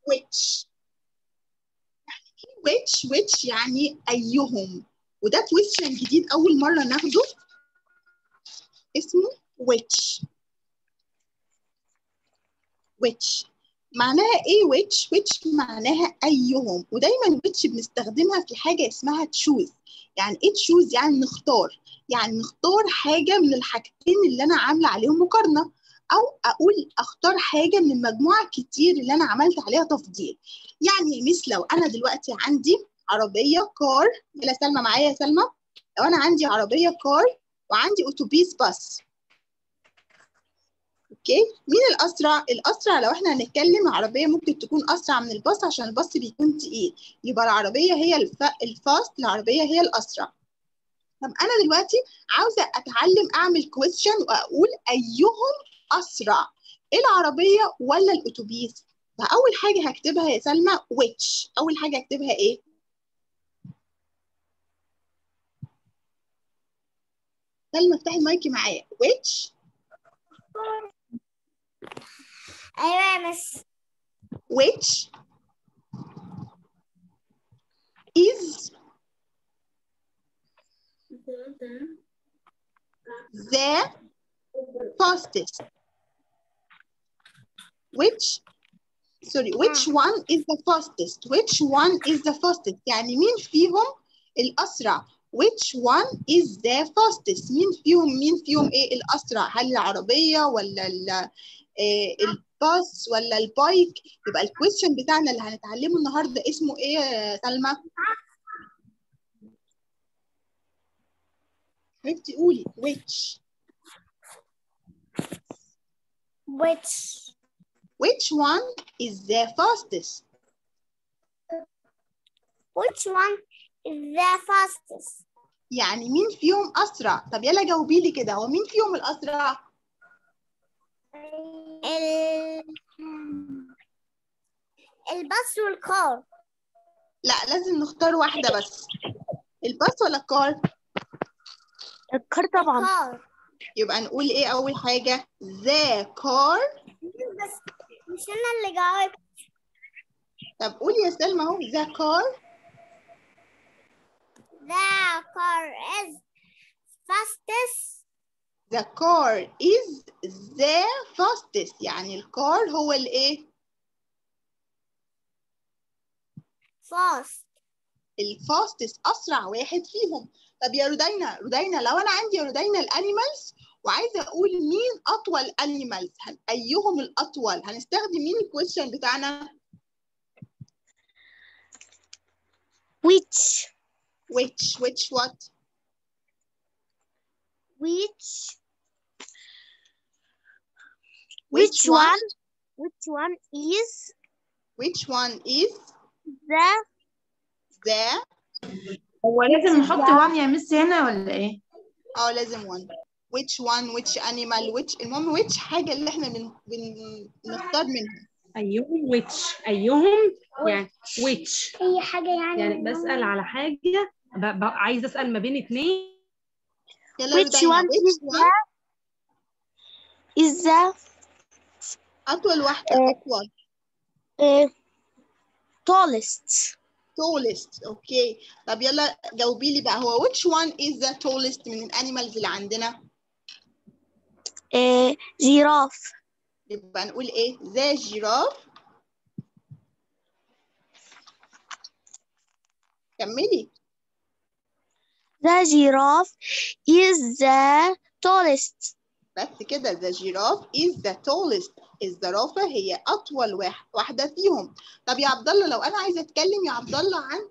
which يعني ايه which which يعني ايهم وده كويستشن جديد اول مره ناخده اسمه which which معناها ايه which which معناها ايهم ودايما which بنستخدمها في حاجه اسمها choose يعني ايه choose يعني نختار يعني نختار حاجه من الحاجتين اللي انا عامله عليهم مقارنه او اقول اختار حاجه من المجموعه الكتير اللي انا عملت عليها تفضيل يعني يا مس لو انا دلوقتي عندي عربيه كار يلا سلمى معايا يا سلمى لو انا عندي عربيه كار وعندي اتوبيس باص اوكي مين الاسرع الاسرع لو احنا هنتكلم عربيه ممكن تكون اسرع من الباص عشان الباص بيكون تقيل يبقى العربيه هي الف... الفاست العربيه هي الاسرع طب انا دلوقتي عاوزه اتعلم اعمل كويستشن واقول ايهم اسرع العربيه ولا الاتوبيس فاول حاجه هكتبها يا سلمى which اول حاجه هكتبها ايه سلمى افتحي المايك معايا which ايوه يا مس which is the fastest which sorry which one is the fastest which one is the fastest يعني مين فيهم الأسرع which one is the fastest مين فيهم مين فيهم ايه الأسرع هل العربية ولا ال إيه الباص ولا البايك يبقى الكويستشن بتاعنا اللي هنتعلمه النهارده اسمه ايه يا سلمى حبيبتي قولي which which which one is the fastest which one is the fastest يعني مين فيهم أسرع طب يلا جاوبي لي كده هو مين فيهم الأسرع ال الباص والكار لا لازم نختار واحدة بس الباص ولا الكار الكار طبعا الكار يبقى نقول ايه أول حاجة the car بس مش انا اللي جاوبت طب قولي يا سلمى اهو the car the car is fastest the car is the fastest يعني الكار هو الايه fast الفاستست اسرع واحد فيهم طب يا رودينا رودينا لو انا عندي يا رودينا الانيمالز وعايزه اقول مين اطول انيمالز ايهم الاطول هنستخدم مين الكويشن بتاعنا which which which what which which which one which one is which one is the the هو لازم نحط وان يا مس هنا ولا ايه؟ اه لازم one which one which animal which المهم which حاجه اللي احنا بن... بن... بنختار منها أيهم which أيهم يعني which اي حاجه يعني يعني بسأل على حاجة ب... ب... عايزة أسأل ما بين اتنين يلا which رودينا one which is one the is the اطول واحده آه. اطول uh, tallest tallest اوكي طب يلا جاوبي لي بقى هو which one is the tallest من الانيمالز اللي عندنا uh, giraffe يبقى نقول ايه the giraffe كملي the giraffe is the tallest بس كده the giraffe is the tallest الزرافة هي أطول واحد واحدة فيهم طب يا عبد الله لو أنا عايزة أتكلم يا عبد الله عن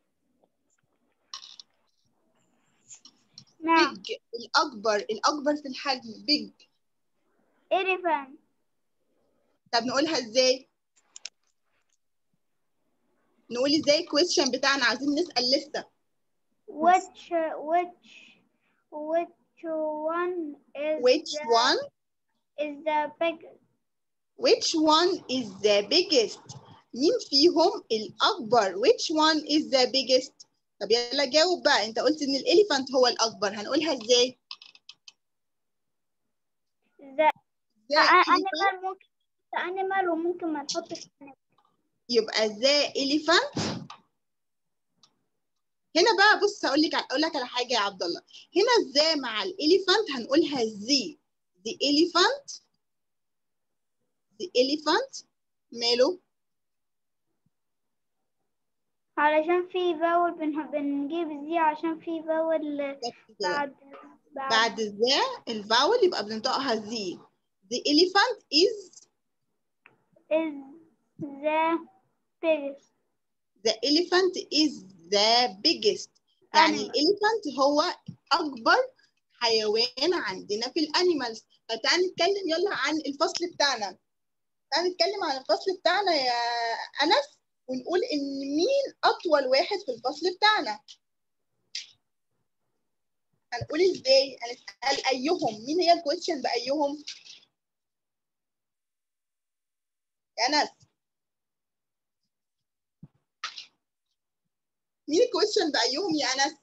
نعم big الأكبر الأكبر في الحجم big elephant طب نقولها إزاي؟ نقول إزاي الكويشن بتاعنا عايزين نسأل لسه which which which one is which the, one is the biggest which one is the biggest مين فيهم الأكبر which one is the biggest طب يلا جاوب بقى أنت قلت إن الإليفانت هو الأكبر هنقولها إزاي؟ the the elephant animal ممكن the animal وممكن ما نحطش animal. يبقى ذا elephant هنا بقى بص هقول لك اقول لك على حاجه يا عبد الله هنا ذا مع الاليفانت هنقولها زي the elephant the elephant ماله علشان في باول بنح- بنجيب زي عشان في باول بعد بعد ذا الفاول يبقى بننطقها زي the elephant is is the biggest the elephant is the biggest يعني Animal. الاليفانت هو اكبر حيوان عندنا في الانيمالز فتعالى نتكلم يلا عن الفصل بتاعنا تعالى نتكلم عن الفصل بتاعنا يا انس ونقول ان مين اطول واحد في الفصل بتاعنا هنقول ازاي هنسال ايهم مين هي الكويشن بايهم يا انس مين الكويشن بايهم يا انس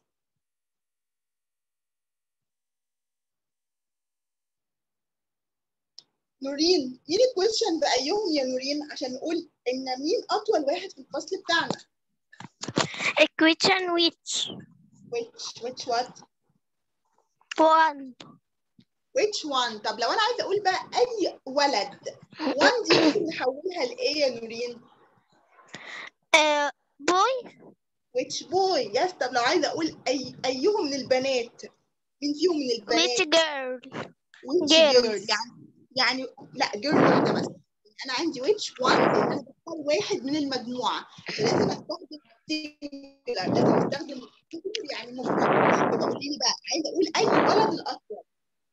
نورين مين الكويشن بايهم يا نورين عشان نقول ان مين اطول واحد في الفصل بتاعنا A question which which which what one which one طب لو انا عايزه اقول بقى اي ولد one دي ممكن نحولها لايه يا نورين uh, boy which boy يس طب لو عايزه اقول اي ايهم من البنات مين فيهم من البنات which girl which girls. girl يعني يعني لا جيرل واحده بس انا عندي which one لان انا بختار واحد من المجموعه فلازم استخدم singular لازم استخدم singular يعني مفرد يبقى قولي لي بقى عايزه اقول اي ولد الاطول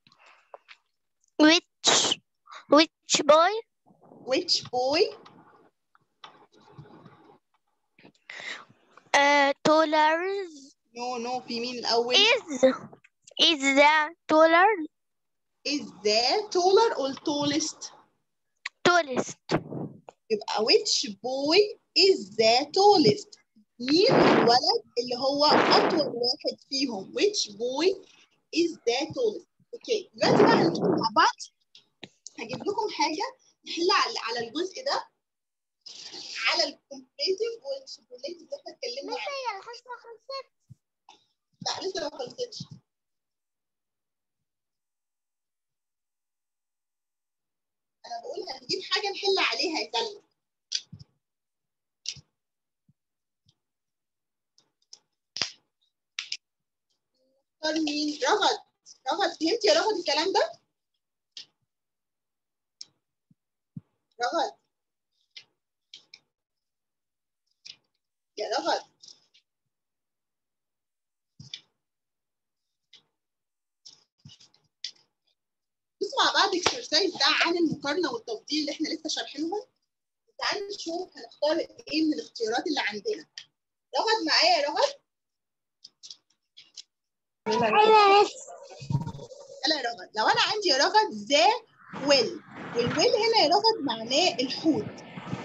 which which boy which boy uh, taller no no في مين الاول is is the taller is the taller or tallest tallest يبقى which boy is the tallest مين الولد اللي هو أطول واحد فيهم which boy is the tallest اوكي دلوقتي بقى هندخل مع بعض هجيب لكم حاجة نحل على على الجزء ده على الكومبليتيف والسوبرليتيف اللي احنا اتكلمنا عنه الحصة خلصت لا لسه ما خلصتش انا بقول هنجيب حاجة نحل عليها يا سلمى اختار مين رغد رغد فهمت يا رغد الكلام ده رغد يا رغد بص مع بعض اكسرسايز ده عن المقارنه والتفضيل اللي احنا لسه شارحينهم تعالوا نشوف هنختار ايه من الاختيارات اللي عندنا رغد معايا يا رغد يلا يا رغد لو انا عندي يا رغد ذا ويل والويل هنا يا رغد معناه الحوت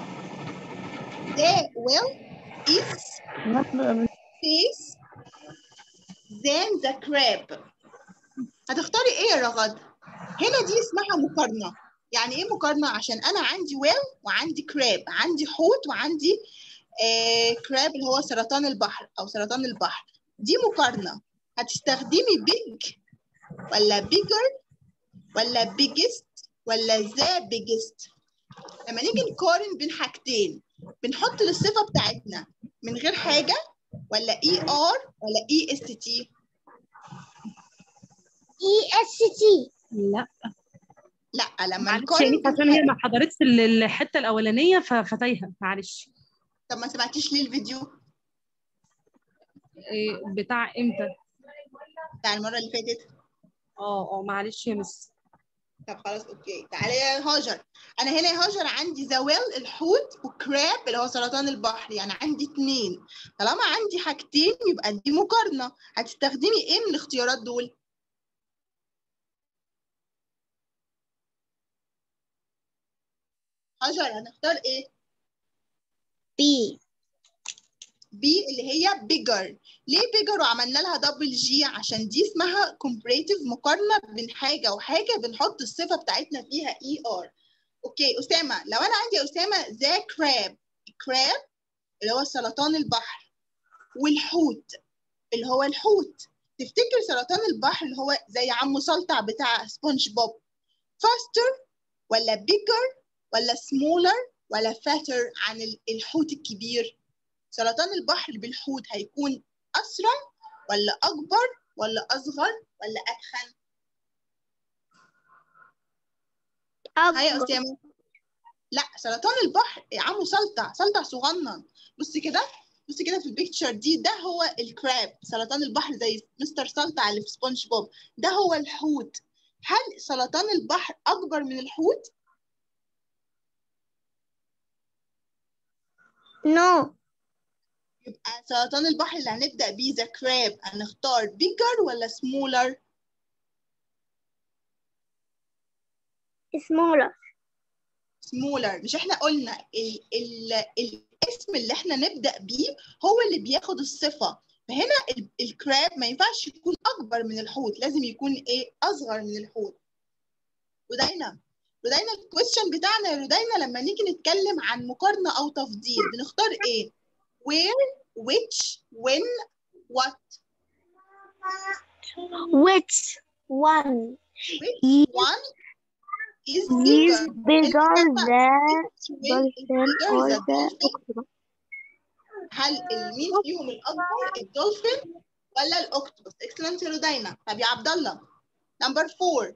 ذا ويل is fish than the crab هتختاري ايه يا رغد هنا دي اسمها مقارنة يعني ايه مقارنة عشان انا عندي ويل وعندي كراب عندي حوت وعندي آه كراب اللي هو سرطان البحر او سرطان البحر دي مقارنة هتستخدمي big ولا bigger ولا biggest ولا the biggest لما نيجي نقارن بين حاجتين بنحط للصفة بتاعتنا من غير حاجة ولا اي ار ولا اي اس تي اي اس تي لا لا لما معلش نقارن يعني عشان بين هي ما حضرتش ال- الحته الاولانيه ف- فتايهه معلش طب ما سمعتيش ليه الفيديو إيه، بتاع امتى بتاع المرة اللي فاتت اه اه معلش يا مس طب خلاص اوكي تعالي يا هاجر انا هنا يا هاجر عندي زوال الحوت وكراب اللي هو سرطان البحر يعني عندي اتنين طالما عندي حاجتين يبقى دي مقارنة هتستخدمي ايه من الاختيارات دول هاجر هنختار ايه B بي اللي هي bigger ليه bigger وعملنا لها دبل جي عشان دي اسمها comparative مقارنة بين حاجة وحاجة بنحط الصفة بتاعتنا فيها اي ار اوكي اسامة لو انا عندي يا اسامة ذا crab الكراب اللي هو سرطان البحر والحوت اللي هو الحوت تفتكر سرطان البحر اللي هو زي عمو سلطع بتاع سبونج بوب فاستر ولا بيجر ولا سمولر ولا فاتر عن ال- الحوت الكبير سرطان البحر بالحوت هيكون أسرع ولا أكبر ولا أصغر ولا أتخن هيا يا أكبر أسامة لا سرطان البحر يا عمو سلطع سلطع صغنن بص كده بص كده في البيكتشر دي ده هو الكراب سرطان البحر زي مستر سلطع اللي في سبونج بوب ده هو الحوت هل سرطان البحر أكبر من الحوت؟ نو يبقى سرطان البحر اللي هنبدأ بيه ذا كراب هنختار بيجر ولا سمولر؟ سمولر سمولر مش احنا قلنا ال ال الاسم اللي احنا نبدأ بيه هو اللي بياخد الصفة فهنا ال- الكراب ما ينفعش يكون أكبر من الحوت لازم يكون إيه أصغر من الحوت ودايما ودايما الكويشن بتاعنا يا رودينا لما نيجي نتكلم عن مقارنة أو تفضيل بنختار إيه؟ where, which, when, what which one which is one is is bigger bigger than when is dolphin bigger or the the dolphin octopus هل مين فيهم الأكبر الدولفين ولا الأكتوبس؟ اكسلنت يا رودينا طب يا عبد الله نمبر فور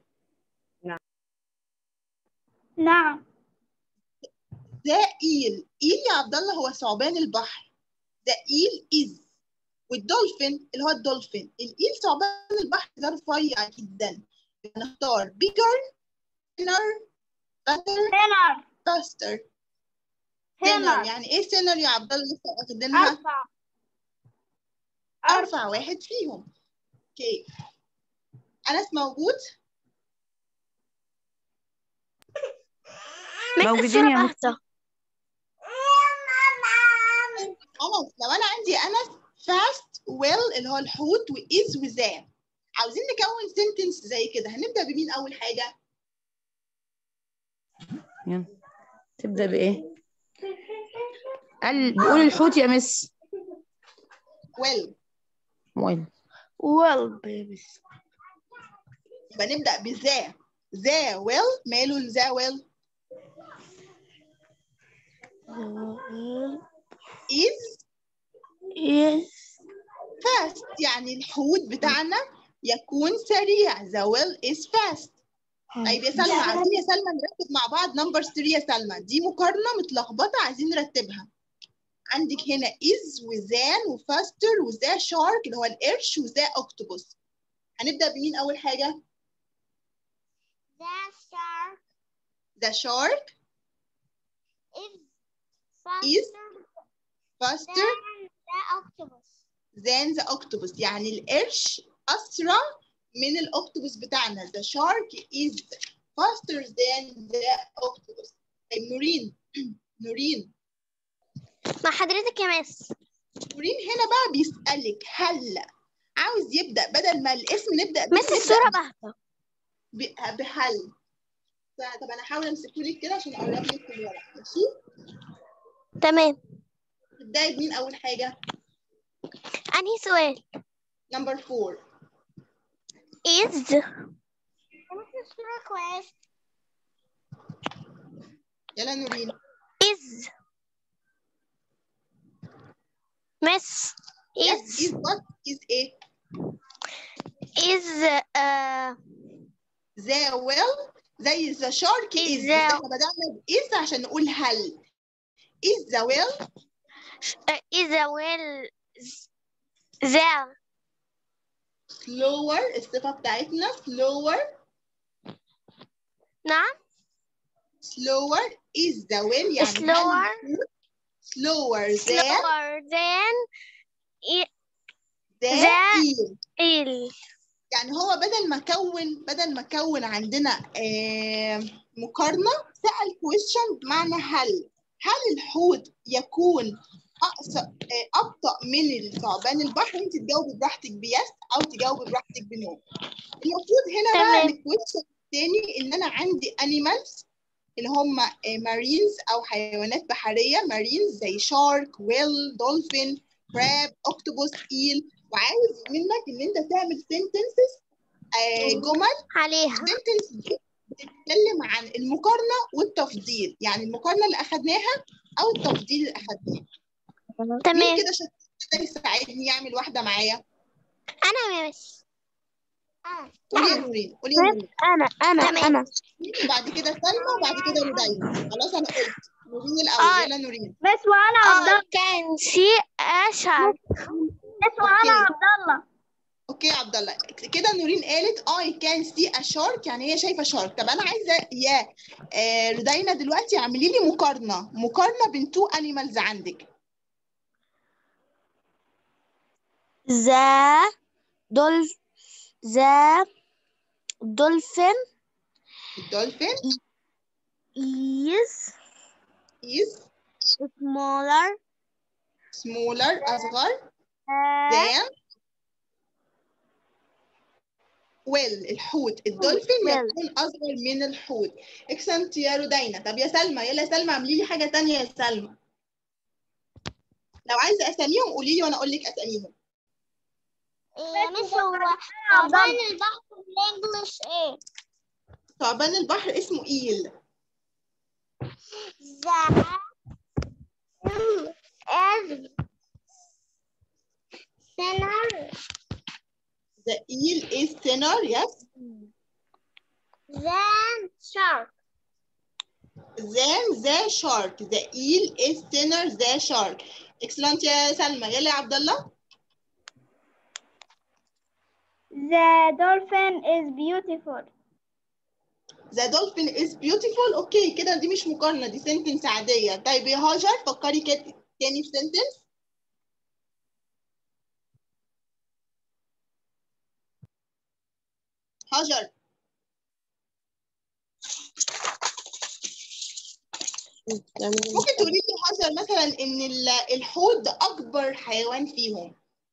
نعم ذا إيل إيل يا عبد الله هو ثعبان البحر ذا إيل إز والدولفين اللي هو الدولفين الإيل ثعبان البحر ده رفيع جدا نختار bigger thinner better هنا faster thinner هنا يعني إيه thinner يا عبد الله لسه واخدينها أرفع أرفع واحد فيهم أوكي أنس موجود؟ مثل موجودين الصورة يا باهتة أنس لو أنا عندي أنس fast well اللي هو الحوت وإز وذا عاوزين نكون سنتنس زي كده هنبدأ بمين أول حاجة؟ يلا تبدأ بإيه؟ قال بيقول الحوت يا مس well مويل well baby يبقى نبدأ بذا ذا well ماله الذا well is is fast يعني الحوت بتاعنا يكون سريع the well is fast طيب يا سلمى عايزين يا سلمى نرتب مع بعض نمبر 3 يا سلمى دي مقارنة متلخبطة عايزين نرتبها عندك هنا is وذان وفاستر وذا شارك اللي هو القرش وذا اكتوبوس هنبدأ بمين أول حاجة؟ the shark the shark is Is faster the octopus than the octopus يعني القرش أسرع من الأكتوبوس بتاعنا the shark is faster than the octopus طيب نورين نورين مع حضرتك يا مس نورين هنا بقى بيسألك هل عاوز يبدأ بدل ما الاسم نبدأ بيه مس نبدأ الصورة باهتة ب- بهل ف- طب أنا هحاول أمسكه لك كده عشان أقرب لك الورق ماشي تمام تبدأي بمين أول حاجة أنهي سؤال نمبر 4 is request يلا نورين is miss yes is is what is إيه is uh ذا ويل زي ذا شارك Is از the- احنا بدأنا بإز عشان نقول هل is ذا ويل is a well the slower الصفة بتاعتنا slower نعم slower is the whale يعني هل Slower. الحوت slower than slower than i- the the- eel eel يعني هو بدل ما كون بدل ما كون عندنا آه مقارنة سأل question بمعنى هل هل الحوت يكون أقصى آه أبطأ من الثعبان البحر أنت تجاوبي براحتك بيس أو تجاوبي براحتك بنو المفروض هنا بقى تمام. الكويشن التاني إن أنا عندي animals اللي هم مارينز او حيوانات بحريه مارينز زي شارك ويل دولفين كراب اوكتوبوس ايل وعاوز منك ان انت تعمل sentences آه، جمل عليها sentence دي بتتكلم عن المقارنه والتفضيل يعني المقارنه اللي اخدناها او التفضيل اللي اخدناه مين تمام كده شاطر يساعدني يعمل واحده معايا انا يا مس قولي يا نورين قولي يا نورين انا انا انا وبعد كده سلمى وبعد كده رودينا خلاص انا قلت نورين الاول يلا نورين بس وانا عبد الله I can see a shark بس وانا أوكي. عبد الله اوكي يا عبد الله كده نورين قالت I can see a shark يعني هي شايفه شارك طب انا عايزه يا آه، رودينا دلوقتي اعملي لي مقارنه مقارنه بين تو انيمالز عندك the dolphin the dolphin الدولفين is is smaller smaller اصغر than than well الحوت الدولفين well. يكون اصغر من الحوت اكسنت يا رودينا طب يا سلمى يلا يا سلمى اعملي لي حاجه تانية يا سلمى لو عايزه اساميهم قولي لي وانا اقول لك اساميهم يا مس هو عبد تعبان الله البحر بالانجلش ايه ثعبان البحر اسمه ايل the is thinner the eel is thinner yes than shark than the shark the eel is thinner than shark excellent يا سلمى يلا يا عبد الله The dolphin is beautiful. The dolphin is beautiful اوكي كده دي مش مقارنة دي sentence عادية طيب يا هاجر فكري كده تاني في sentence هاجر ممكن تقولي لي هاجر مثلا ان ال- الحوت ده اكبر حيوان فيهم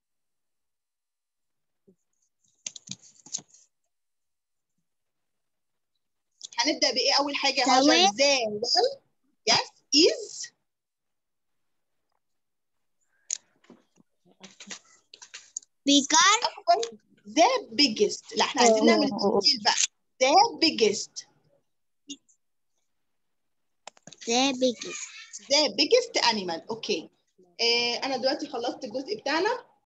هنبدأ بإيه أول حاجة يا هاجر تمام. the well yes is bigger أكبر the biggest لا احنا عايزين نعمل تفصيل بقى the biggest the biggest the biggest animal اوكي آه انا دلوقتي خلصت الجزء بتاعنا